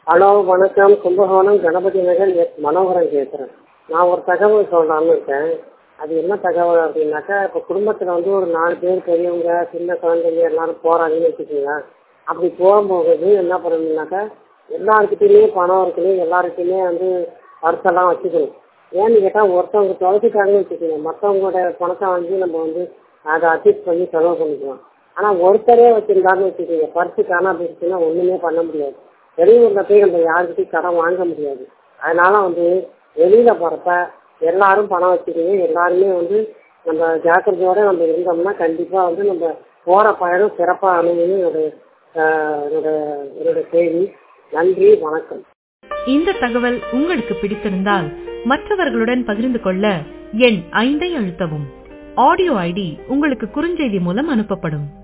hello வணக்கம் Kumbakonam Ganapathi Nagar S Manoharan பேசுகிறேன் நான் ஒரு தகவல் சொல்லலாம்னு இருக்கேன் அது என்ன தகவல் அப்படின்னாக்கா இப்போ குடும்பத்தில் வந்து ஒரு நாலு பேர் பெரியவங்க சின்ன குழந்தைங்க எல்லாரும் போகிறாங்கன்னு வச்சுக்கோங்களேன் அப்படி போகும்போது என்ன பண்ணணும்னாக்கா எல்லாருக்கிட்டையுமே பணம் இருக்கணும் எல்லாருக்கிட்டையுமே வந்து பர்ஸெல்லாம் வச்சுக்கணும் ஏன்னு கேட்டால் ஒருத்தவங்க தொலைச்சிட்டாங்கன்னு வச்சுக்கோங்க மற்றவங்களோட பணத்தை வாங்கி நம்ம வந்து அதை அட்ஜஸ்ட் பண்ணி செலவு பண்ணிக்கலாம் ஆனால் ஒருத்தரே வச்சுருந்தாருன்னு வச்சுக்கோங்க பர்ஸு காணாம போயிடுச்சுன்னா ஒன்றுமே பண்ண முடியாது வெளியூரில் போய் நம்ம யாருக்கிட்டையும் கடன் வாங்க முடியாது அதனால வந்து வெளியில் போகிறப்ப எல்லாரும் பணம் வச்சுக்கணும் எல்லாருமே வந்து நம்ம ஜாக்கிரதையோட நம்ம இருந்தோம்னா கண்டிப்பாக வந்து நம்ம போகிற பயணம் சிறப்பாக அமையும்னு என்னோட ஆஹ், என்னோட என்னோட செய்தி நன்றி வணக்கம் இந்த தகவல் உங்களுக்கு பிடித்திருந்தால் மற்றவர்களுடன் பகிர்ந்து கொள்ள எண் ஐந்தை அழுத்தவும் ஆடியோ ஐடி உங்களுக்கு குறுஞ்செய்தி மூலம் அனுப்பப்படும்